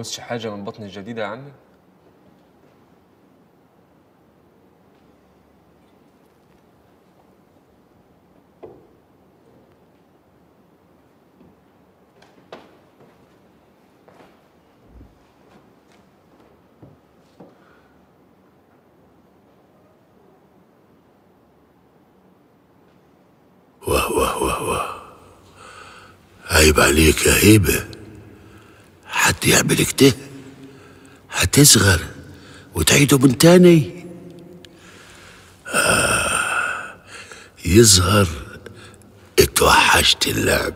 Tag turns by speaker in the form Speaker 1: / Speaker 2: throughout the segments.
Speaker 1: عاوزش حاجة من بطن الجديدة يا عمي؟
Speaker 2: واه واه واه واه عيب عليك يا هيبة حد يعمل كده هتصغر وتعيده من تاني آه يظهر اتوحشت اللعب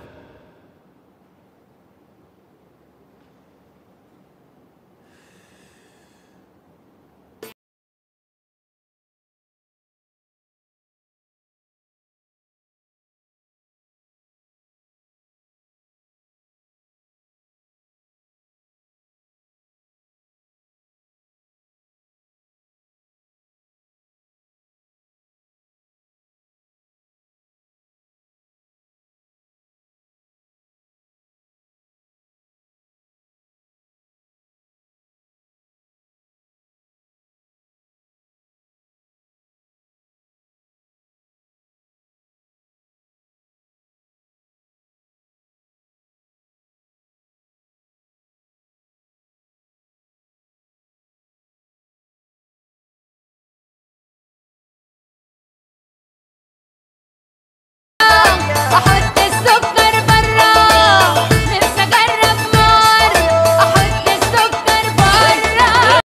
Speaker 3: احط السكر برا نفسي اجرب نار احط السكر برا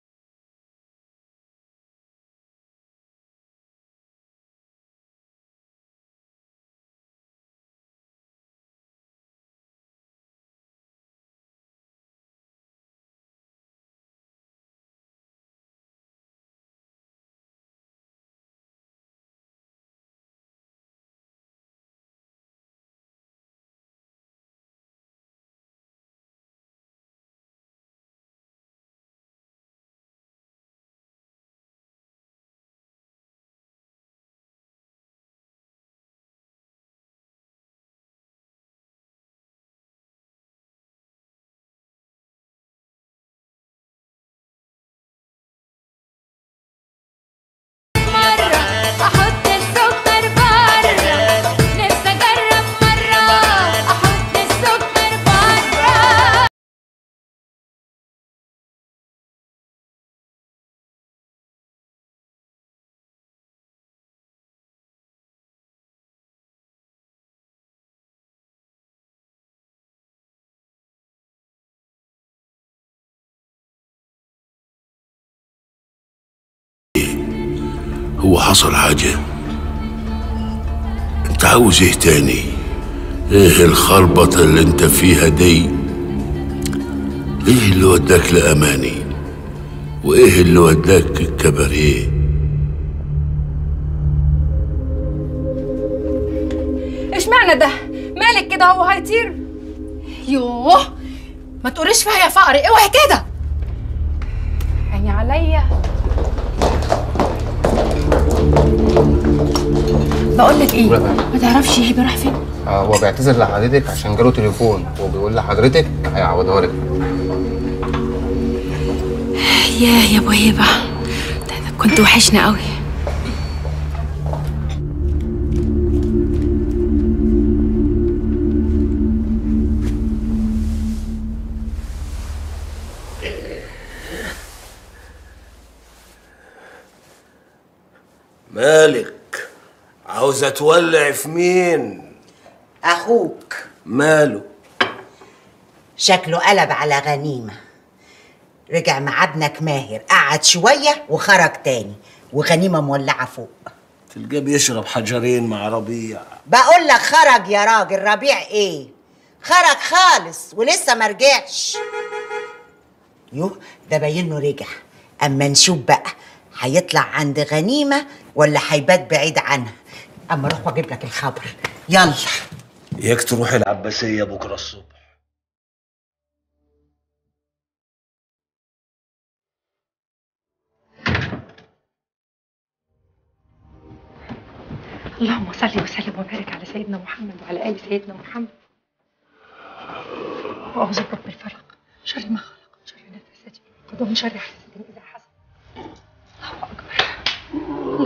Speaker 3: مرة احط السكر برا نفسي اجرب مرة احط السكر برا
Speaker 2: هو حصل حاجة انت عاوز ايه تاني ايه الخربطة اللي انت فيها دي ايه اللي وداك لأماني وايه اللي وداك الكباريه
Speaker 4: ايش معنى ده مالك كده هو هيطير يوه ما تقوليش فيها يا فقري اوعي كده عيني عليا بقول لك ايه ما تعرفش هيبه راح فين
Speaker 1: آه هو بيعتذر لحضرتك عشان جاله تليفون وبيقول لحضرتك هيعوضها لك
Speaker 4: ياه يا ابو هيبه ده ده كنت وحشنا قوي
Speaker 5: مالك عاوزة تولع في مين
Speaker 6: أخوك
Speaker 5: ماله
Speaker 6: شكله قلب على غنيمة رجع مع ابنك ماهر قعد شوية وخرج تاني وغنيمة مولعة فوق
Speaker 5: تلقاه بيشرب حجرين مع ربيع
Speaker 6: بقول لك خرج يا راجل ربيع ايه خرج خالص ولسه ما رجعش يوه ده باين له رجع اما نشوف بقى هيطلع عند غنيمة ولا هيبات بعيد عنها اما اروح واجيب لك الخبر يلا
Speaker 5: ياك تروح العباسية بكرة الصبح
Speaker 4: اللهم صل وسلم وبارك على سيدنا محمد وعلى ال سيدنا محمد واعوذ برب الفلق شر ما خلق شر اللهم شر حسد اذا حسد الله اكبر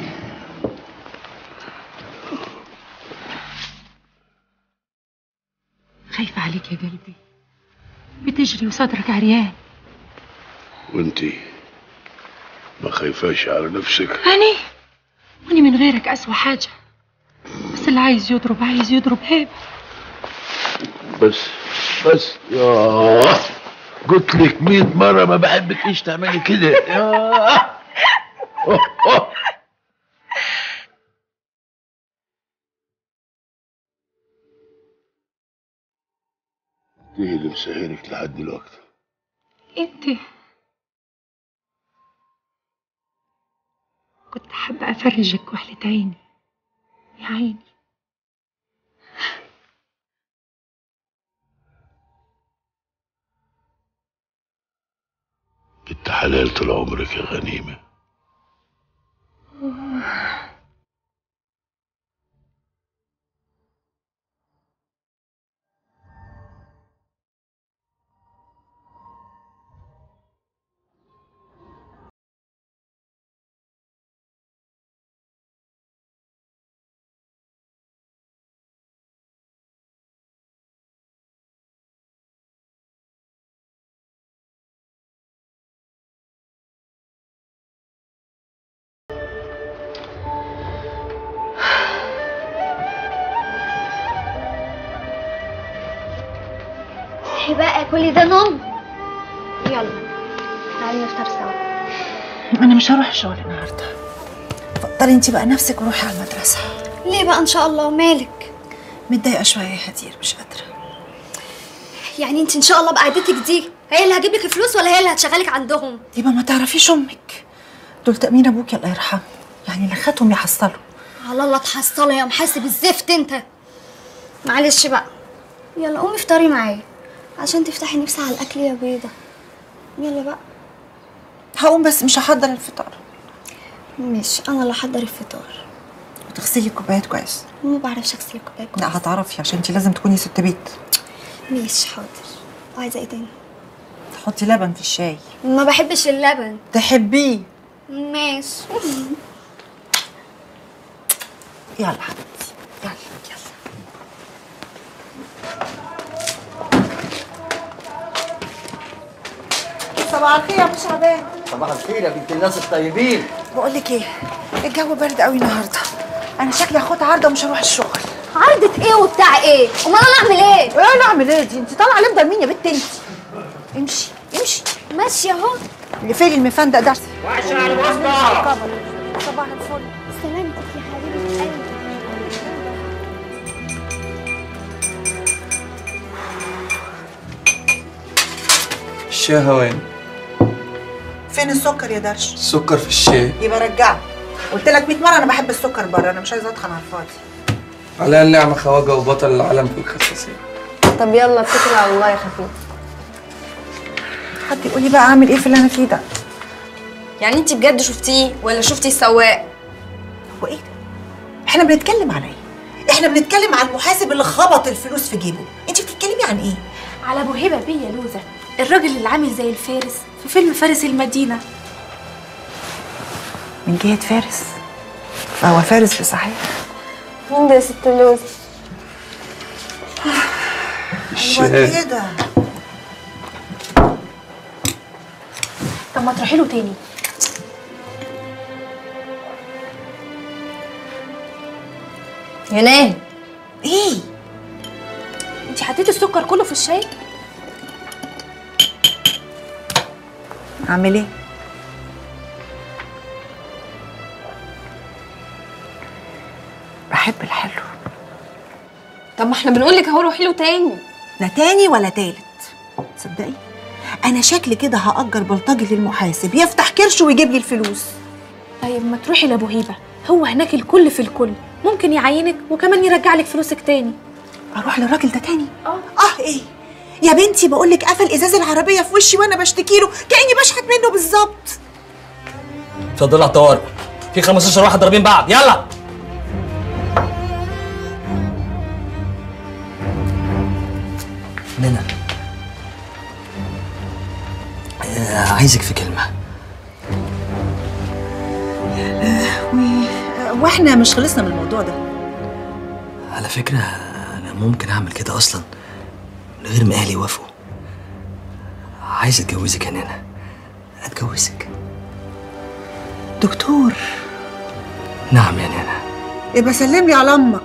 Speaker 4: خايفة عليك يا قلبي بتجري وصدرك عريان
Speaker 2: وانتي ما خايفاش على نفسك
Speaker 4: أني وأني من غيرك أسوأ حاجة بس اللي عايز يضرب عايز يضرب هيب
Speaker 2: بس بس يا قلت لك 100 مرة ما بحبكيش تعملي كده يا ايه اللي مسهرك لحد دلوقتي
Speaker 4: أنت كنت حابة أفرجك وحلة عيني يا عيني
Speaker 2: انت حلال طول عمرك يا غنيمة
Speaker 7: ايه بقى كل ده نوم يلا تعالي نفطر سوا
Speaker 8: انا مش هروح الشغل النهارده فضلي انت بقى نفسك وروحي على المدرسه
Speaker 7: ليه بقى ان شاء الله مالك
Speaker 8: متضايقه شويه يا هدير مش قادره
Speaker 7: يعني انت ان شاء الله بقعدتك دي هي اللي هتجيب لك فلوس ولا هي اللي هتشغلك عندهم
Speaker 8: يبقى ما تعرفيش امك دول تامين ابوك الله يرحمه يعني اللي خدهم يحصلوا
Speaker 7: على الله تحصله يا محاسب الزفت انت معلش بقى يلا قومي افطري معايا عشان تفتحي نفسي على الاكل يا بيضه يلا بقى
Speaker 8: هقوم بس مش هحضر الفطار
Speaker 7: ماشي انا اللي احضر الفطار
Speaker 8: وتغسلي الكوبايات كويس
Speaker 7: ما بعرفش اغسل الكوبايه كويس.
Speaker 8: لا هتعرفي عشان انت لازم تكوني ست بيت
Speaker 7: ماشي حاضر وعايزه ايه تاني
Speaker 8: تحطي لبن في الشاي
Speaker 7: ما بحبش اللبن
Speaker 8: تحبيه
Speaker 7: ماشي
Speaker 8: يلا حبيبتي يلا يلا صباح الخير يا ابو شعبان
Speaker 9: صباح الخير يا بنت الناس الطيبين
Speaker 8: بقول لك ايه الجو برد قوي النهارده انا شكلي هاخد عرضه ومش هروح الشغل
Speaker 7: عرضة ايه وبتاع ايه؟ امال انا اعمل ايه؟
Speaker 8: انا اعمل ايه دي انت طالعه ليه مين يا بنت انت امشي امشي
Speaker 7: ماشية اهو
Speaker 8: اقفلي المفندق ده
Speaker 9: وعشان على الوسطى
Speaker 8: صباح الفل
Speaker 7: سلامتك يا حبيبة قلبي
Speaker 10: الشاي هواني
Speaker 8: فين السكر يا درش
Speaker 10: السكر في الشاي
Speaker 8: يبقى رجعه قلت لك 100 مره انا بحب السكر بره انا مش عايزه اتخن على الفاضي
Speaker 10: عليها النعمة خواجة وبطل العالم في الخساسية
Speaker 11: طب يلا اتكل على الله يا خفيف
Speaker 8: حد يقول لي بقى اعمل ايه في اللي انا فيه ده
Speaker 11: يعني انت بجد شفتيه ولا شفتي السواق
Speaker 8: هو ايه ده احنا بنتكلم على ايه احنا بنتكلم على المحاسب اللي خبط الفلوس في جيبه انت بتتكلمي عن ايه
Speaker 12: على ابو هبه بيه يا لوزه الراجل اللي عامل زي الفارس في فيلم فارس المدينه
Speaker 8: من جهه فارس فهو فارس بصحيح
Speaker 11: مين ده يا ست لوز
Speaker 8: هو ايه ده
Speaker 12: طب ما تروحي له تاني
Speaker 11: يونان
Speaker 8: ايه
Speaker 12: انت حطيتي السكر كله في الشاي
Speaker 8: اعمل ايه بحب الحلو
Speaker 11: طب ما احنا بنقول لك اهو روحي له تاني
Speaker 8: لا تاني ولا تالت تصدقي انا شكلي كده هاجر بلطجي للمحاسب يفتح كرشه ويجيب لي الفلوس
Speaker 12: طيب ما تروحي لابو هبه هو هناك الكل في الكل ممكن يعينك وكمان يرجع لك فلوسك تاني
Speaker 8: اروح للراجل ده تاني
Speaker 12: اه
Speaker 8: اه ايه يا بنتي بقول لك قفل ازاز العربيه في وشي وانا بشتكي له كاني بشحت منه بالظبط
Speaker 9: اتفضلوا على الطوارئ في 15 واحد ضاربين بعض يلا منى آه، عايزك في كلمه
Speaker 8: و- واحنا مش خلصنا من الموضوع ده
Speaker 9: على فكره انا ممكن اعمل كده اصلا من غير ما اهلي يوافقوا عايز اتجوزك يا نانا اتجوزك
Speaker 8: دكتور
Speaker 9: نعم يا نانا
Speaker 8: يبقى سلم لي على امك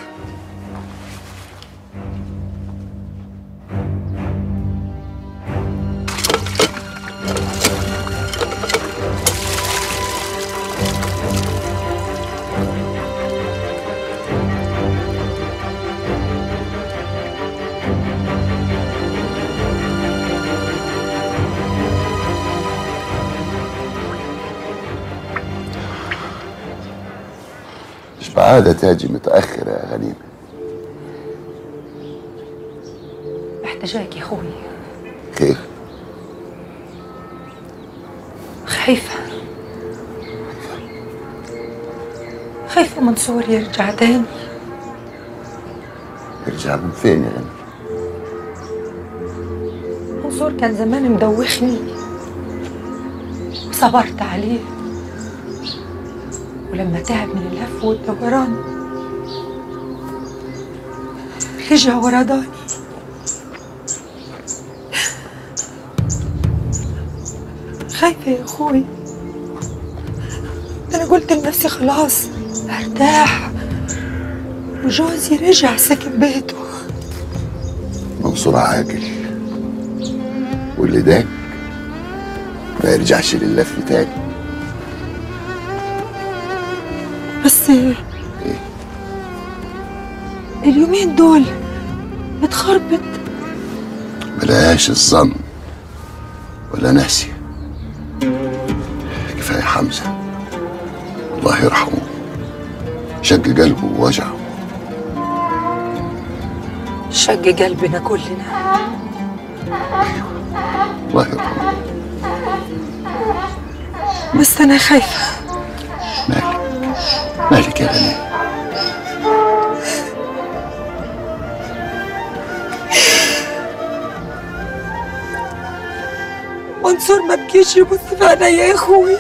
Speaker 2: مش بعادة تاجي متأخر يا غنيمة
Speaker 13: محتاجاك يا اخوي
Speaker 2: خير
Speaker 13: خايفة خايفة منصور يرجع تاني
Speaker 2: يرجع من فين يا غنيمة
Speaker 13: منصور كان زمان مدوخني وصبرت عليه ولما تعب من اللف والدوران رجع ورا داني خايفة يا أخوي أنا قلت لنفسي خلاص ارتاح وجوزي رجع سكن بيته
Speaker 2: منصور عاقل واللي داك ما يرجعش لللف تاني
Speaker 13: بس اليومين دول متخربط
Speaker 2: بلاش الظن ولا ناسي كفاية حمزة الله يرحمه شق قلبه ووجعه
Speaker 13: شق قلبنا كلنا
Speaker 2: الله يرحمه
Speaker 13: بس أنا خايفة
Speaker 2: مالك يا غني
Speaker 13: منصور ما بكيش يبص في عينيا يا أخوي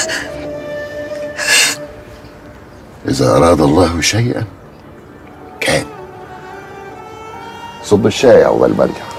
Speaker 2: إذا أراد الله شيئا كان صب الشاي أول ما أرجع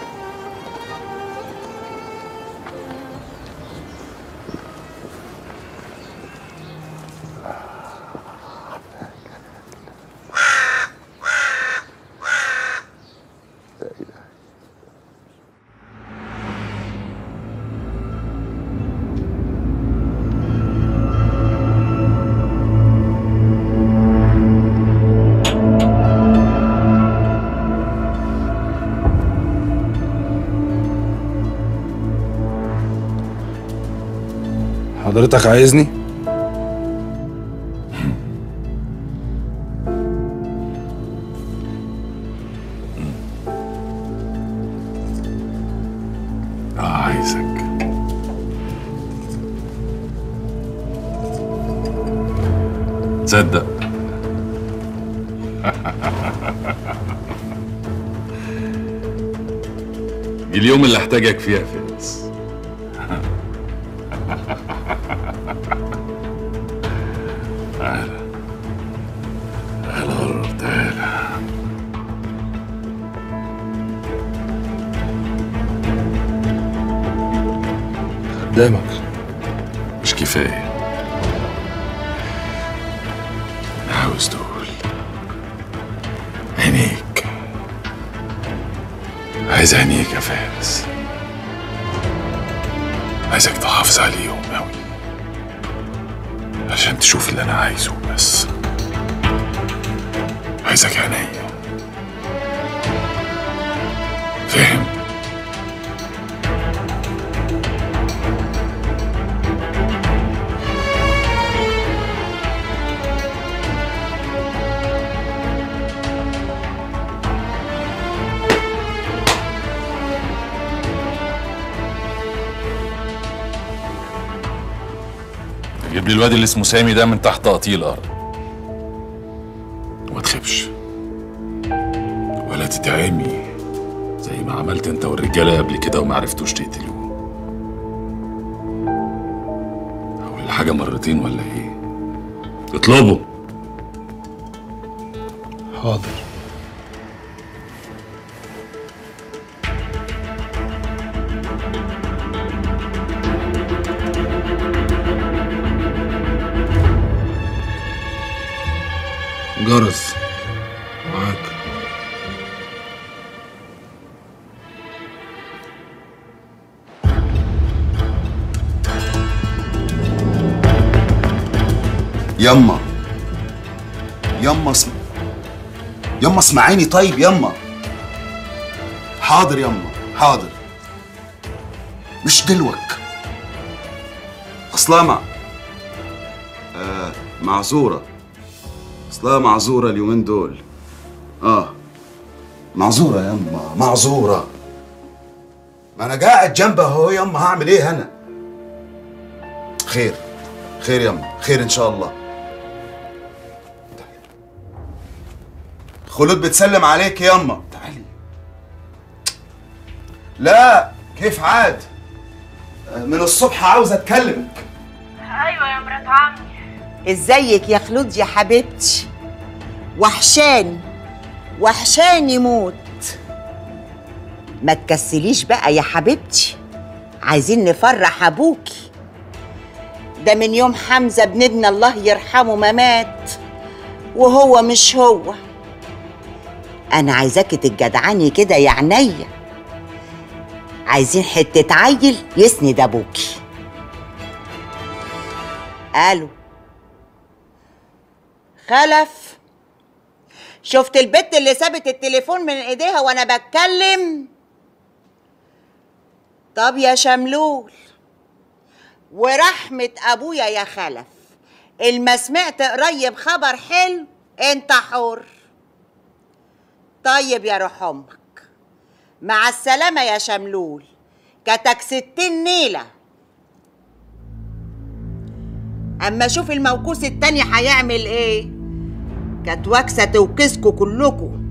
Speaker 14: حضرتك عايزني؟
Speaker 15: اه عايزك تصدق جه اليوم اللي احتاجك فيه يا فارس تعالى تعالى قرب تعالى
Speaker 14: قدامك
Speaker 15: مش كفاية أنا عاوز تقول عينيك عايز عينيك يا فارس عايزك تحافظ عليهم أوي عشان تشوف اللي أنا عايزه بس عايزك عينيا فاهم؟ جيب لي الواد اللي اسمه سامي ده من تحت قطيع الارض وما تخافش ولا تتعمي زي ما عملت انت والرجاله قبل كده وما عرفتوش تقتلوه حاجه مرتين ولا ايه اطلبه
Speaker 14: حاضر جرس معاك
Speaker 16: يما يما اسم... يما اسمعيني طيب يما حاضر يما حاضر مش دلوك اصلها مع آه معذورة اصلها معذورة اليومين دول اه معذورة يما معذورة ما انا قاعد جنبها اهو يما هعمل ايه انا خير خير يما خير ان شاء الله خلود بتسلم عليك يما تعالي لا كيف عاد من الصبح عاوز اتكلمك
Speaker 6: ايوه يا مرات عمي ازيك يا خلود يا حبيبتي وحشاني وحشاني موت ما تكسليش بقى يا حبيبتي عايزين نفرح ابوكي ده من يوم حمزه ابن الله يرحمه ما مات وهو مش هو انا عايزاكي تتجدعني كده يا عينيا عايزين حته عيل يسند ابوكي الو خلف شفت البت اللي سابت التليفون من ايديها وانا بتكلم طب يا شملول ورحمة ابويا يا خلف الما سمعت قريب خبر حلو انت حر طيب يا روح امك مع السلامة يا شملول كتك ستين نيلة اما شوف الموكوس التاني هيعمل ايه كانت واكسه توكسكوا كلكوا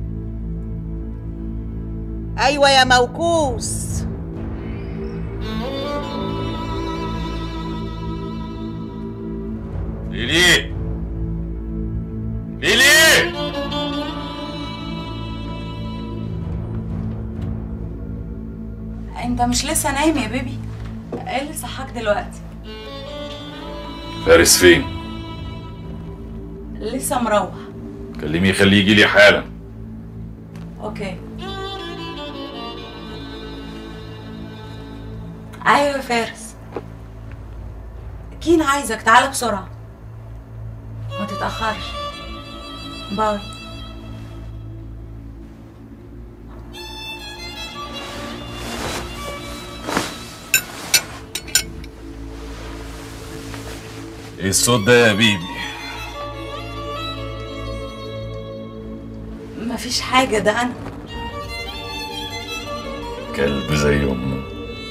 Speaker 6: ايوه يا موكوس
Speaker 15: ليلي ليلي
Speaker 17: انت مش لسه نايم يا بيبي ايه اللي صحاك دلوقتي
Speaker 15: فارس فين
Speaker 17: لسه مروح
Speaker 15: كلميه خليه يجي لي حالا
Speaker 17: اوكي ايوه يا فارس كين عايزك تعالى بسرعه ما تتاخرش باي
Speaker 15: ايه الصوت ده يا بيبي
Speaker 17: مفيش حاجه ده انا
Speaker 15: كلب زي امه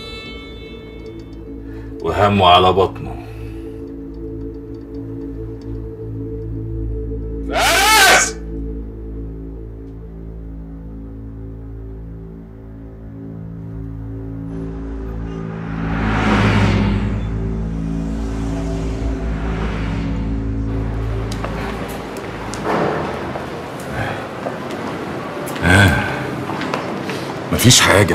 Speaker 15: وهمه على بطنه فارس آه. مفيش حاجة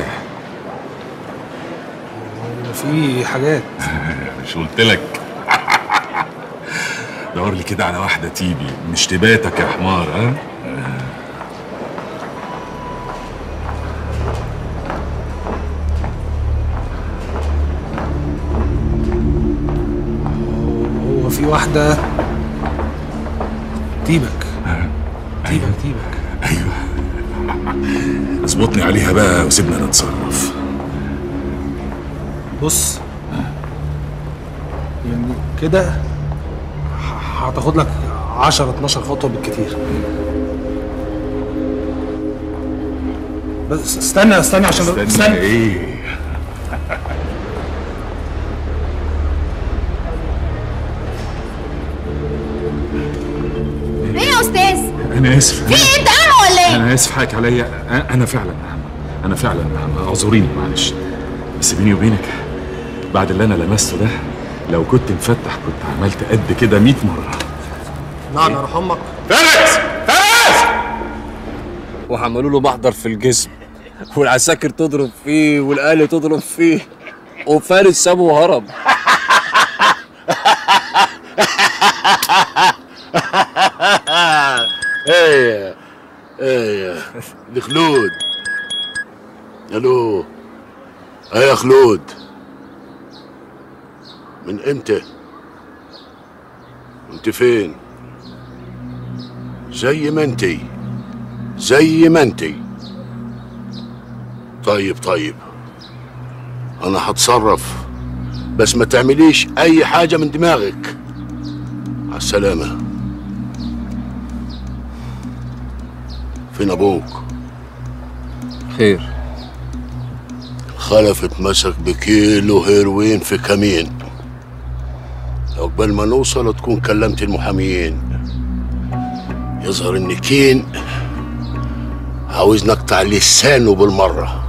Speaker 14: في حاجات
Speaker 15: مش قلت لك دور لي كده على واحدة تيبي مش تباتك يا حمار ها
Speaker 14: هو في واحدة تيبك تيبك تيبك
Speaker 15: اظبطني عليها بقى وسيبنا نتصرف
Speaker 14: بص يعني كده ه- هتاخد لك 10 12 خطوة بالكتير بس استنى استنى عشان
Speaker 15: استنى,
Speaker 14: استنى
Speaker 15: ايه
Speaker 3: ايه يا استاذ
Speaker 15: انا اسف
Speaker 3: في ايه انت اعمى ولا ايه
Speaker 15: انا اسف حقك عليا أ- انا فعلا انا فعلا اعذريني معلش بس بيني وبينك بعد اللي انا لمسته ده لو كنت مفتح كنت عملت قد كده 100 مره
Speaker 14: نعم يا روح امك
Speaker 5: فارس فارس وعملوا له محضر في الجسم والعساكر تضرب فيه والآلة تضرب فيه وفارس سابه وهرب
Speaker 2: ايه ايه دي خلود الو ايه يا خلود من امتى انت فين زي ما انتي زي ما انتي طيب طيب انا هتصرف بس ما تعمليش اي حاجه من دماغك على السلامه فين ابوك
Speaker 5: خير
Speaker 2: خلف اتمسك بكيلو هيروين في كمين عقبال ما نوصل تكون كلمت المحاميين يظهر ان كين عاوز نقطع لسانه بالمرة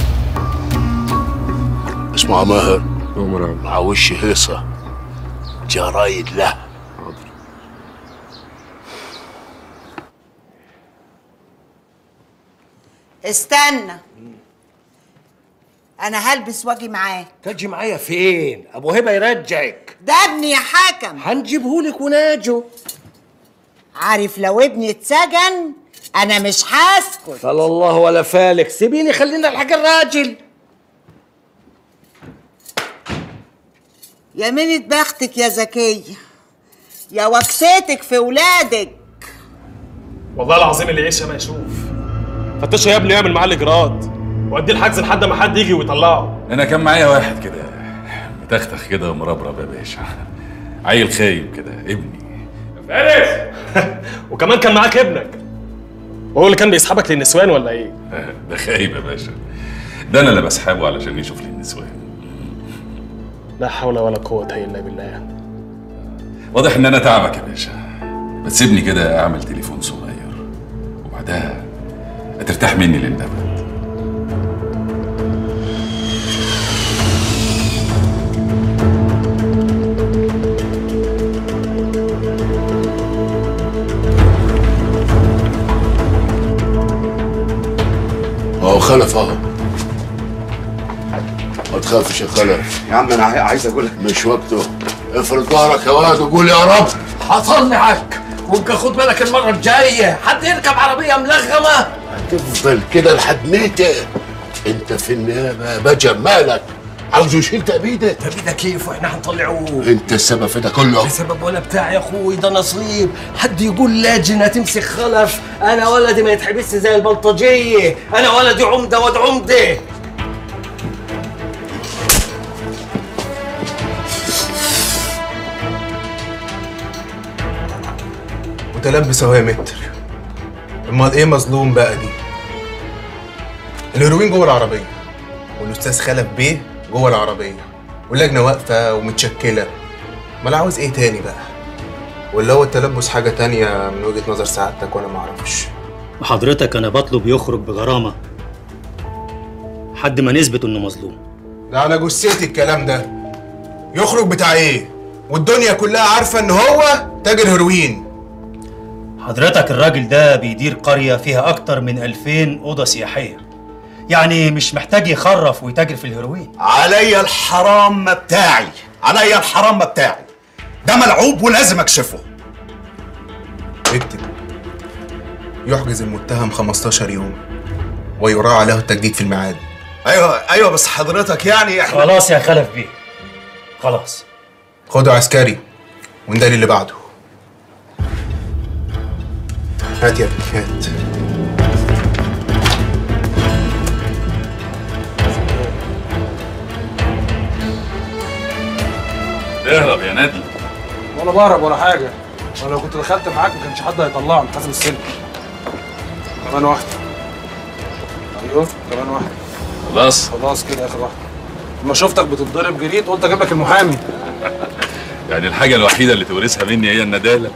Speaker 2: اسمع ماهر مع وش هيصة جرايد له
Speaker 6: استنى انا هلبس واجي معاك
Speaker 5: تجي معايا فين ابو هبه يرجعك
Speaker 6: ده ابني يا حكم
Speaker 5: هنجيبهولك وناجو
Speaker 6: عارف لو ابني اتسجن انا مش هسكت
Speaker 5: فلا الله ولا فالك سيبيني خلينا الحق الراجل
Speaker 6: يا منة بختك يا زكية يا وكستك في ولادك
Speaker 14: والله العظيم اللي يعيشها ما يشوف فتشوا يا ابني يعمل معاه الاجراءات واديه الحجز لحد ما حد يجي ويطلعه
Speaker 15: انا كان معايا واحد كده متختخ كده ومربرب يا باشا عيل خايب كده ابني
Speaker 14: فارس وكمان كان معاك ابنك وهو اللي كان بيسحبك للنسوان ولا ايه؟
Speaker 15: ده خايب يا باشا ده انا اللي بسحبه علشان يشوف لي النسوان
Speaker 14: لا حول ولا قوة الا بالله
Speaker 15: واضح ان انا تعبك يا باشا بس سيبني كده اعمل تليفون صغير وبعدها هترتاح مني للابد
Speaker 2: اهو خلف اهو ما تخافش يا خلف
Speaker 16: يا عم انا عاي- عايز اقول لك
Speaker 2: مش وقته افرد ظهرك يا واد وقول يا رب
Speaker 5: حصلني عك وابقى خد بالك المرة الجاية حد يركب عربية ملغمة
Speaker 2: تفضل كده لحد متى انت في النيابه بجا مالك عاوز يشيل تأبيدك
Speaker 5: تأبيدك كيف واحنا هنطلعوه
Speaker 2: انت السبب في ده كله
Speaker 5: السبب ولا بتاع يا اخوي ده نصيب حد يقول لجنة تمسك خلف انا ولدي ما يتحبسش زي البلطجية انا ولدي عمدة واد عمدة
Speaker 1: متلبس اهو يا متر امال ايه مظلوم بقى دي الهيروين جوه العربيه والاستاذ خلف بيه جوه العربيه واللجنه واقفه ومتشكله امال عاوز ايه تاني بقى ولا هو التلبس حاجه تانية من وجهه نظر سعادتك وانا ما اعرفش
Speaker 18: وحضرتك انا بطلب يخرج بغرامه حد ما نثبت انه مظلوم
Speaker 1: ده على جثتي الكلام ده يخرج بتاع ايه والدنيا كلها عارفه ان هو تاجر هيروين
Speaker 18: حضرتك الراجل ده بيدير قريه فيها اكتر من 2000 اوضه سياحيه يعني مش محتاج يخرف ويتاجر في الهيروين
Speaker 19: عليا الحرام بتاعي عليا الحرام بتاعي ده ملعوب ولازم اكشفه
Speaker 1: اكتب يحجز المتهم 15 يوم ويراعى عليه التجديد في الميعاد
Speaker 19: ايوه ايوه بس حضرتك يعني احنا
Speaker 18: خلاص يا خلف بيه خلاص
Speaker 1: خده عسكري ونداري اللي بعده هات يا ابني هات
Speaker 15: اهرب يا نادي
Speaker 14: ولا بهرب ولا حاجة وانا لو كنت دخلت معاك ما كانش حد هيطلعني حازم السلك كمان واحدة ايوه كمان واحدة
Speaker 15: خلاص
Speaker 14: خلاص كده اخر واحدة لما شفتك بتتضرب جريت قلت اجيب لك المحامي
Speaker 15: يعني الحاجه الوحيده اللي تورثها مني هي النداله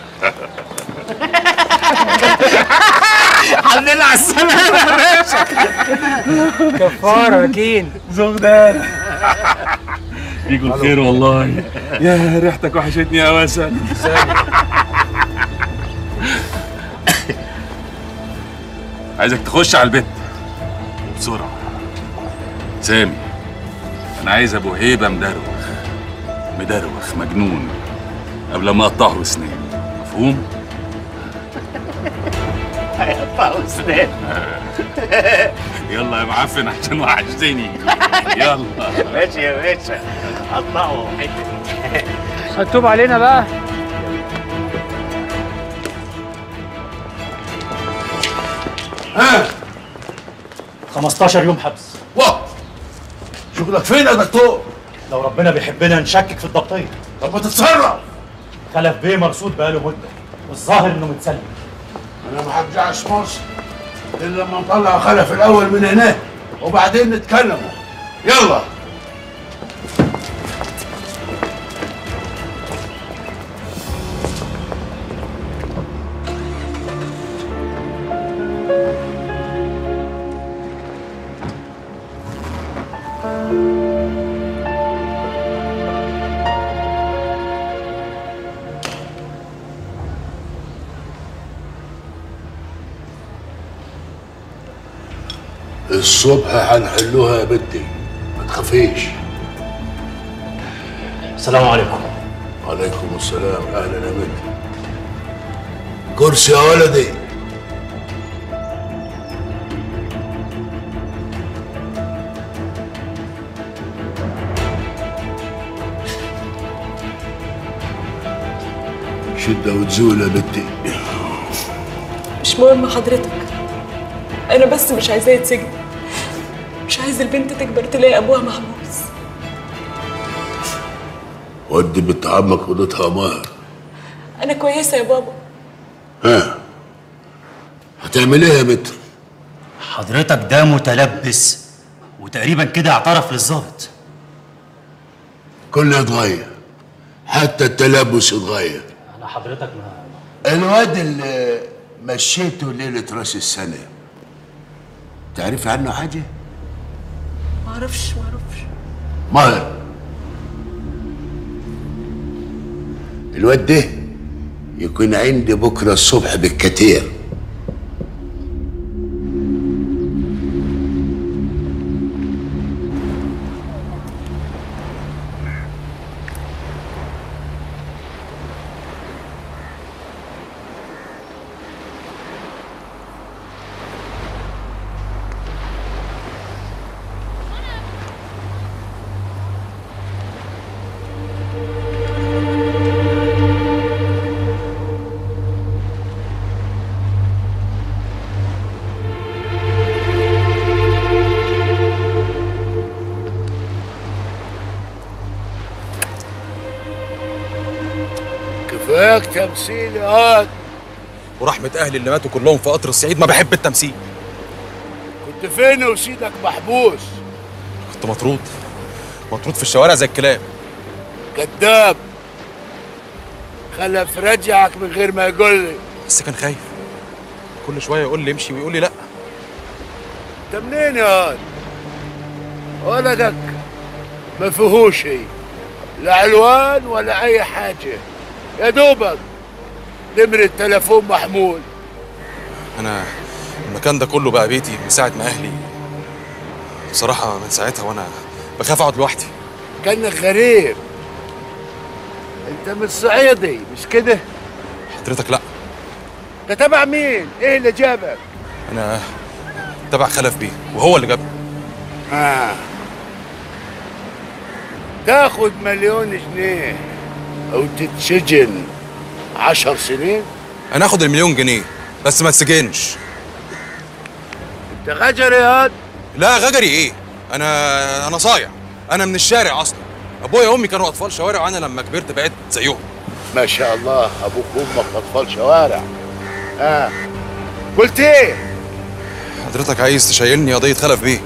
Speaker 5: الحمد لله على السلامة يا باشا
Speaker 10: كفارة أكيد
Speaker 5: زغدان
Speaker 15: فيكم الخير والله يا ريحتك وحشتني يا وسن عايزك تخش على البيت بسرعة سامي أنا عايز أبو هيبة مدروخ مدروخ مجنون قبل ما أقطعه بسنين مفهوم؟
Speaker 2: هيقطعوا اسنان
Speaker 15: يلا يا معفن عشان وحشتني يلا
Speaker 2: ماشي يا باشا قطعوا حته
Speaker 20: مكتوب علينا بقى
Speaker 2: ها
Speaker 18: 15 يوم حبس
Speaker 2: واه شغلك فين يا دكتور؟
Speaker 18: لو ربنا بيحبنا نشكك في الضبطيه
Speaker 2: طب ما تتصرف
Speaker 18: خلف بيه مرصود بقاله مده والظاهر انه متسلم
Speaker 2: انا ما هرجعش مصر الا لما نطلع خلف الاول من هناك وبعدين نتكلموا يلا الصبح هنحلوها يا بنتي ما تخافيش
Speaker 18: السلام عليكم
Speaker 2: وعليكم السلام اهلا يا بنتي كرسي يا ولدي شدة وتزول يا بنتي
Speaker 17: مش مهم حضرتك انا بس مش عايزاه يتسجن مش عايز البنت تكبر تلاقي ابوها محبوس
Speaker 2: ودي بنت عمك اوضتها مهر
Speaker 17: انا كويسه يا بابا
Speaker 2: ها هتعمل ايه يا متر
Speaker 18: حضرتك ده متلبس وتقريبا كده اعترف للظابط
Speaker 2: كله يتغير حتى التلبس يتغير
Speaker 18: انا حضرتك ما
Speaker 2: الواد اللي مشيته ليلة راس السنة تعرفي عنه حاجة؟
Speaker 17: معرفش معرفش
Speaker 2: ماهر الواد ده يكون عندي بكرة الصبح بالكتير كفاك تمثيل يا واد
Speaker 14: ورحمة أهلي اللي ماتوا كلهم في قطر الصعيد ما بحب التمثيل
Speaker 2: كنت فين وسيدك محبوس
Speaker 14: كنت مطرود مطرود في الشوارع زي الكلاب
Speaker 2: كذاب خلف رجعك من غير ما يقول لي
Speaker 14: بس كان خايف كل شوية يقول لي امشي ويقول لي لأ
Speaker 2: انت منين يا واد ولدك ما فيهوش شيء لا علوان ولا اي حاجه يا دوبك نمرة تليفون محمول
Speaker 14: أنا المكان ده كله بقى بيتي من ساعة ما أهلي بصراحة من ساعتها وأنا بخاف أقعد لوحدي
Speaker 2: كانك غريب انت مش صعيدي مش كده
Speaker 14: حضرتك لأ
Speaker 2: ده تبع مين ايه اللي جابك
Speaker 14: أنا تبع خلف بيه وهو اللي جابني
Speaker 2: آه. تاخد مليون جنيه او تتسجن عشر سنين
Speaker 14: أنا آخد المليون جنيه بس ما تسجنش
Speaker 2: انت غجر يا واد
Speaker 14: لا غجري إيه أنا أنا صايع أنا من الشارع أصلا أبويا وأمي كانوا أطفال شوارع وأنا لما كبرت بقيت زيهم
Speaker 2: ما شاء الله ابوك وامك اطفال شوارع اه قلت ايه
Speaker 14: حضرتك عايز تشيلني قضية خلف بيه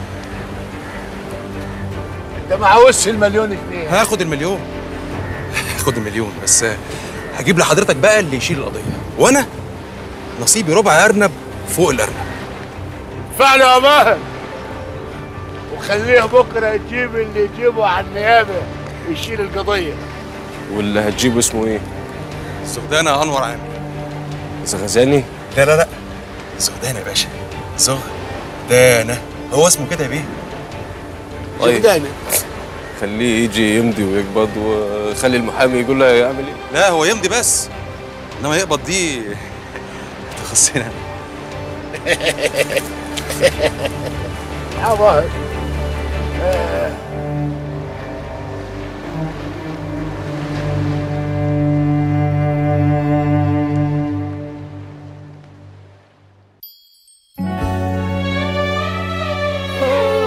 Speaker 2: انت ما عاوزش المليون جنيه
Speaker 14: هاخد المليون هاخد المليون بس هجيب لحضرتك بقى اللي يشيل القضية وأنا نصيبي ربع أرنب فوق الأرنب
Speaker 2: فعلا يا ماهر
Speaker 21: وخليه بكره يجيب اللي يجيبه على النيابه يشيل القضيه
Speaker 5: واللي هتجيبه اسمه ايه؟
Speaker 22: زغدانة انور عامر
Speaker 5: زغزاني؟
Speaker 22: لا لا لا زغدانة يا باشا زغدانة هو اسمه كده يا بيه
Speaker 5: طيب خليه يجي يمضي ويقبض وخلي المحامي يقول له يعمل ايه
Speaker 22: لا هو يمضي بس انما يقبض دي تخصنا
Speaker 21: عوض آه،